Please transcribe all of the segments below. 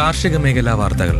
കാർഷിക മേഖലാ വാർത്തകൾ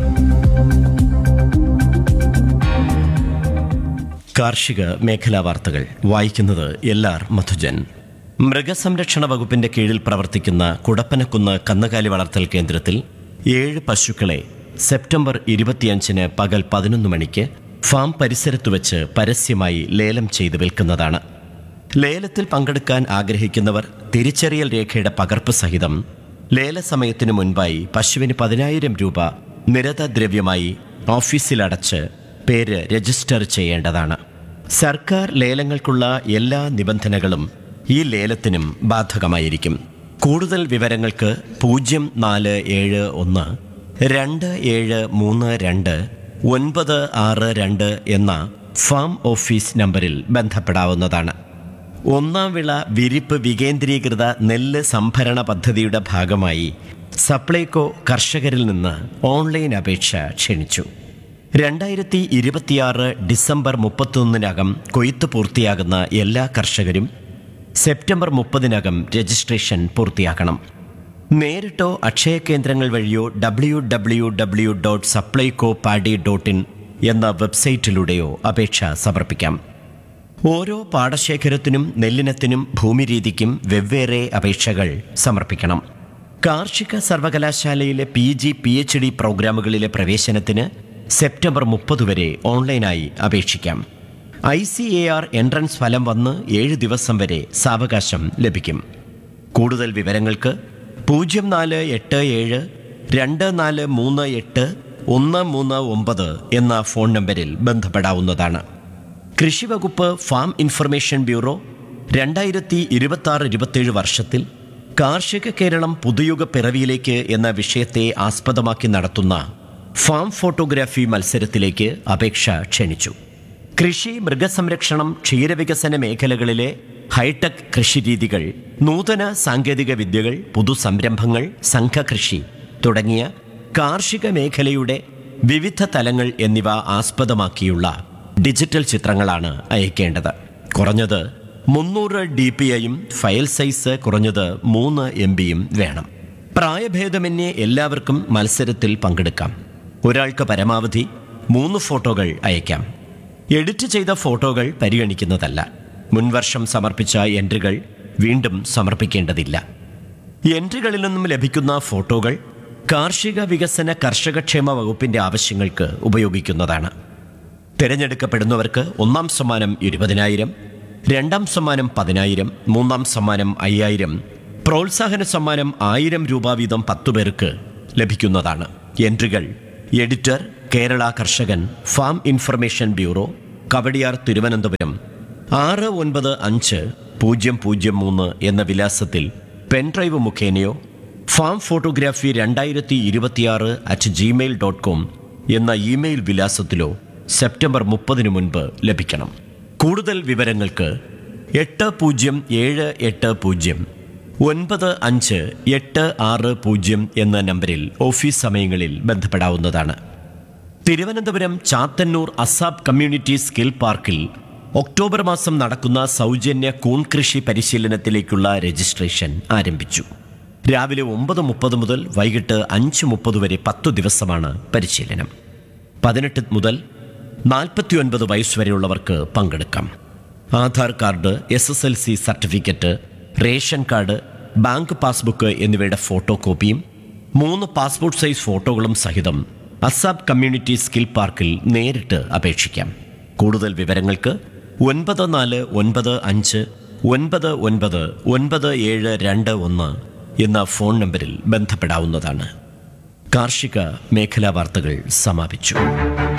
കാർഷിക മേഖലാ വാർത്തകൾ വായിക്കുന്നത് എൽ ആർ മധുജൻ മൃഗസംരക്ഷണ വകുപ്പിന്റെ കീഴിൽ പ്രവർത്തിക്കുന്ന കുടപ്പനക്കുന്ന് കന്നുകാലി വളർത്തൽ കേന്ദ്രത്തിൽ ഏഴ് പശുക്കളെ സെപ്റ്റംബർ ഇരുപത്തിയഞ്ചിന് പകൽ പതിനൊന്ന് മണിക്ക് ഫാം പരിസരത്തു വെച്ച് പരസ്യമായി ലേലം ചെയ്ത് വിൽക്കുന്നതാണ് ലേലത്തിൽ പങ്കെടുക്കാൻ ആഗ്രഹിക്കുന്നവർ തിരിച്ചറിയൽ രേഖയുടെ പകർപ്പ് സഹിതം ലേലസമയത്തിനു മുൻപായി പശുവിന് പതിനായിരം രൂപ നിരതദ്രവ്യമായി ഓഫീസിലടച്ച് പേര് രജിസ്റ്റർ ചെയ്യേണ്ടതാണ് സർക്കാർ ലേലങ്ങൾക്കുള്ള എല്ലാ നിബന്ധനകളും ഈ ലേലത്തിനും ബാധകമായിരിക്കും കൂടുതൽ വിവരങ്ങൾക്ക് പൂജ്യം നാല് ഏഴ് ഒന്ന് രണ്ട് ഏഴ് മൂന്ന് രണ്ട് ഒൻപത് ആറ് രണ്ട് എന്ന ഫാം ഓഫീസ് നമ്പറിൽ ബന്ധപ്പെടാവുന്നതാണ് ഒന്നാം വിള വിരിപ്പ് വികേന്ദ്രീകൃത നെല്ല് സംഭരണ പദ്ധതിയുടെ ഭാഗമായി സപ്ലൈകോ കർഷകരിൽ നിന്ന് ഓൺലൈൻ അപേക്ഷ ക്ഷണിച്ചു രണ്ടായിരത്തി ഇരുപത്തിയാറ് ഡിസംബർ മുപ്പത്തൊന്നിനകം കൊയ്ത്ത് പൂർത്തിയാകുന്ന എല്ലാ കർഷകരും സെപ്റ്റംബർ മുപ്പതിനകം രജിസ്ട്രേഷൻ പൂർത്തിയാക്കണം നേരിട്ടോ അക്ഷയ കേന്ദ്രങ്ങൾ വഴിയോ W W W dot Supplyco paddy dot in എന്ന വെബ്സൈറ്റിലൂടെയോ അപേക്ഷ സമർപ്പിക്കാം ഓരോ പാടശേഖരത്തിനും നെല്ലിനത്തിനും ഭൂമിരീതിക്കും വെവ്വേറെ അപേക്ഷകൾ സമർപ്പിക്കണം കാർഷിക സർവകലാശാലയിലെ P G P H D പ്രോഗ്രാമുകളിലെ പ്രവേശനത്തിന് സെപ്റ്റംബർ മുപ്പത് വരെ ഓൺലൈനായി അപേക്ഷിക്കാം I C A R entrance ഫലം വന്ന് ഏഴ് ദിവസം വരെ സാവകാശം ലഭിക്കും കൂടുതൽ വിവരങ്ങൾക്ക് പൂജ്യം നാല് എട്ട് ഏഴ് രണ്ട് നാല് മൂന്ന് എട്ട് ഒന്ന് മൂന്ന് ഒമ്പത് എന്ന ഫോൺ നമ്പറിൽ ബന്ധപ്പെടാവുന്നതാണ് കൃഷിവകുപ്പ് ഫാം ഇൻഫർമേഷൻ ബ്യൂറോ രണ്ടായിരത്തി ഇരുപത്തി ആറ് ഇരുപത്തേഴ് വർഷത്തിൽ കാർഷിക കേരളം പുതുയുഗ പിറവിയിലേക്ക് എന്ന വിഷയത്തെ ആസ്പദമാക്കി നടത്തുന്ന ഫാം ഫോട്ടോഗ്രാഫി മത്സരത്തിലേക്ക് അപേക്ഷ ക്ഷണിച്ചു കൃഷി മൃഗസംരക്ഷണം ക്ഷീരവികസന മേഖലകളിലെ ഹൈടെക് കൃഷിരീതികൾ നൂതന സാങ്കേതിക വിദ്യകൾ പുതുസംരംഭങ്ങൾ സംഘകൃഷി തുടങ്ങിയ കാർഷിക മേഖലയുടെ വിവിധ തലങ്ങൾ എന്നിവ ആസ്പദമാക്കിയുള്ള ഡിജിറ്റൽ ചിത്രങ്ങളാണ് അയക്കേണ്ടത് കുറഞ്ഞത് മുന്നൂറ് ഡി പി ഐയും ഫയൽ സൈസ് കുറഞ്ഞത് മൂന്ന് എം ബിയും വേണം പ്രായഭേദമന്യേ എല്ലാവർക്കും മത്സരത്തിൽ പങ്കെടുക്കാം ഒരാൾക്ക് പരമാവധി മൂന്ന് ഫോട്ടോകൾ അയക്കാം എഡിറ്റ് ചെയ്ത ഫോട്ടോകൾ പരിഗണിക്കുന്നതല്ല മുൻവർഷം സമർപ്പിച്ച എൻട്രികൾ വീണ്ടും സമർപ്പിക്കേണ്ടതില്ല എൻട്രികളിൽ നിന്നും ലഭിക്കുന്ന ഫോട്ടോകൾ കാർഷിക വികസന കർഷകക്ഷേമ വകുപ്പിന്റെ ആവശ്യങ്ങൾക്ക് ഉപയോഗിക്കുന്നതാണ് തിരഞ്ഞെടുക്കപ്പെടുന്നവർക്ക് ഒന്നാം സമ്മാനം ഇരുപതിനായിരം രണ്ടാം സമ്മാനം പതിനായിരം മൂന്നാം സമ്മാനം അയ്യായിരം പ്രോത്സാഹന സമ്മാനം ആയിരം രൂപ വീതം പത്തു പേർക്ക് ലഭിക്കുന്നതാണ് എൻട്രികൾ editor Kerala Karshakan farm information bureau Kawdiar Thiruvananthapuram ആറ് ഒൻപത് അഞ്ച് പൂജ്യം പൂജ്യം മൂന്ന് എന്ന വിലാസത്തിൽ പെൻഡ്രൈവ് മുഖേനയോ ഫാം ഫോട്ടോഗ്രാഫി രണ്ടായിരത്തി ഇരുപത്തിയാറ് അറ്റ് ജിമെയിൽ ഡോട്ട് കോം എന്ന ഇമെയിൽ വിലാസത്തിലോ സെപ്റ്റംബർ മുപ്പതിനു മുൻപ് ലഭിക്കണം കൂടുതൽ വിവരങ്ങൾക്ക് എട്ട് പൂജ്യം ഏഴ് എട്ട് പൂജ്യം ഒൻപത് അഞ്ച് എട്ട് ആറ് പൂജ്യം എന്ന നമ്പറിൽ ഓഫീസ് സമയങ്ങളിൽ ബന്ധപ്പെടാവുന്നതാണ് Thiruvananthapuram Chathannoor ASAP community skill പാർക്കിൽ ഒക്ടോബർ മാസം നടക്കുന്ന സൗജന്യ കൂൺ കൃഷി പരിശീലനത്തിലേക്കുള്ള രജിസ്ട്രേഷൻ ആരംഭിച്ചു രാവിലെ ഒമ്പത് മുപ്പത് മുതൽ വൈകിട്ട് അഞ്ച് മുപ്പത് വരെ പത്തു ദിവസമാണ് പരിശീലനം പതിനെട്ട് മുതൽ നാൽപ്പത്തിയൊൻപത് വയസ്സ് വരെയുള്ളവർക്ക് പങ്കെടുക്കാം Aadhaar card S S L C certificate ration card bank passbook എന്നിവയുടെ ഫോട്ടോ കോപ്പിയും മൂന്ന് പാസ്പോർട്ട് സൈസ് ഫോട്ടോകളും സഹിതം അസാബ് കമ്മ്യൂണിറ്റി സ്കിൽ പാർക്കിൽ നേരിട്ട് അപേക്ഷിക്കാം കൂടുതൽ വിവരങ്ങൾക്ക് ഒൻപത് നാല് ഒൻപത് അഞ്ച് ഒൻപത് ഒൻപത് ഒൻപത് ഏഴ് രണ്ട് ഒന്ന് എന്ന ഫോൺ നമ്പറിൽ ബന്ധപ്പെടാവുന്നതാണ് കാർഷിക മേഖലാ വാർത്തകൾ സമാപിച്ചു